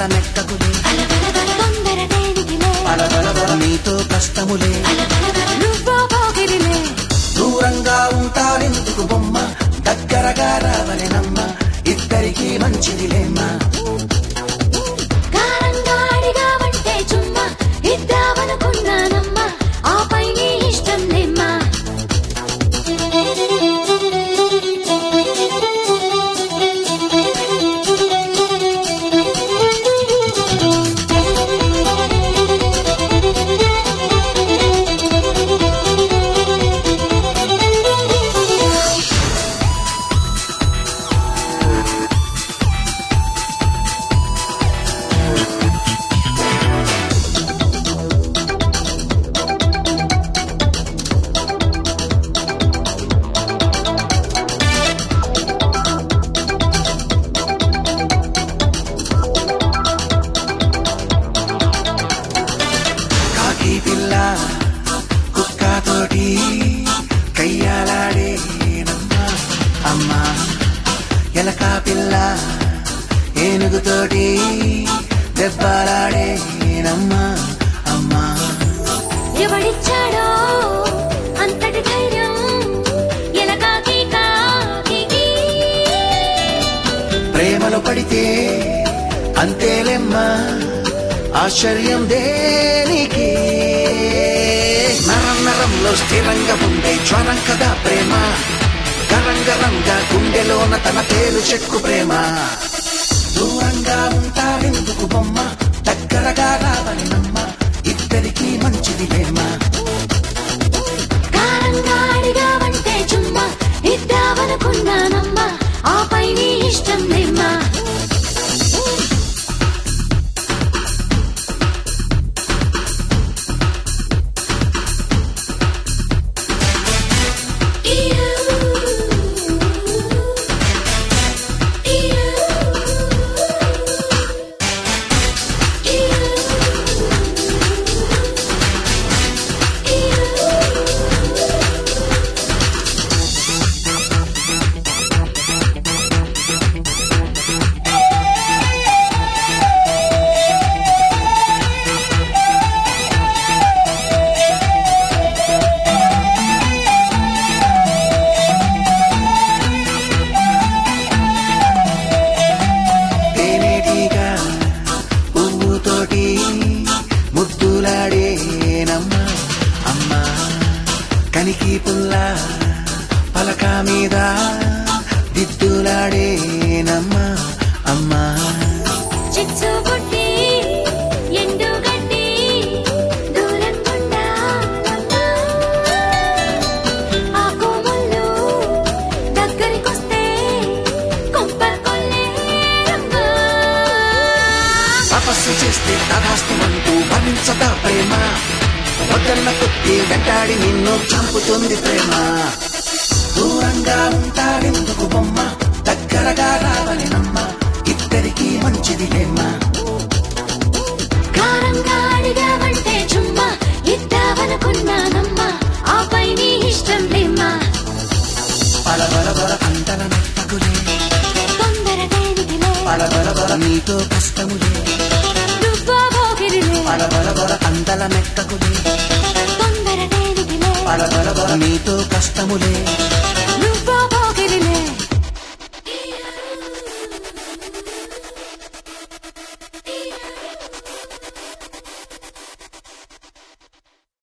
మెక్కకులే అలవలవల తొందర దేనికిలే అలబలబల నీతో కష్టములే అలవలవల నువ్వో పోకిరిలే దూరంగా ఉంటారెందుకు బొమ్మ దగ్గరగా రావలెనమ్మ ఇద్దరికి మంచిదిలేమ్మా కారంగా అడిగావంటే చుమ్మా ఇద్దామనుకున్నానమ్మా ఆపై నీ ఇష్టం లేమ్మా కాకి పిల్ల కుక్కతోటి కయ్యాలాడేనమ్మా అమ్మా ఎలక పిల్ల ఏనుగుతోటి దెబ్బలాడేనమ్మా అమ్మా ఎవడిచ్చాడో అంతటి ధైర్యం ఎలకాకి కాకి ప్రేమలో పడితే అంతేలెమ్మా ఆశ్చర్యం దేనికి నరం నరంలో స్థిరంగా ఉండే జ్వరం కదా ప్రేమ గరంగరంగా గుండెలోన తన పేరు చెక్కు ప్రేమ దూరంగా ఉంటారెందుకు బొమ్మ దగ్గరగా రావని నమ్మ ఇద్దరికి మంచిది ప్రేమ కారంగా అడిగావంటే చుమ్మా ఇద్దామనుకున్నానమ్మా ఆపై నీ ఇష్టం లేమ్మా తేనేటిగా పువ్వుతోటి ముద్దులాడేనమ్మా అమ్మా కనికి పుల్ల పలక మీద దిద్దులాడేనమ్మా అమ్మా చిచ్చు పుట్టి ఎండు గడ్డి దూరం కొండాలమ్మా. ఆకు ముళ్ళు దగ్గరికొస్తే కొంపలు కొల్లేరమ్మా. తపస్సు చేస్తే తదాస్తమంటూ భరించదా ప్రేమ వద్దన్న కొద్ది వెంటాడి నిన్ను చంపుతుంది ప్రేమ దూరంగా ఉంటారెందుకు బొమ్మ దగ్గరగా రావని నమ్మ ఇద్దరికి మంచిది లేమ్మా కారంగా అడిగావంటే చుమ్మా ఇద్దామనుకున్నానమ్మా ఆపై నీ ఇష్టం లేమ్మా పలబలబల అంతల నట్టకులే తొందర దేనికిలే పలబలబల నీతో కష్టములే నువ్వో పోకిరిలే పలబలబల అందల మెక్కకులే తొందర దేనికిలే పలబలబల నీతో కష్టములే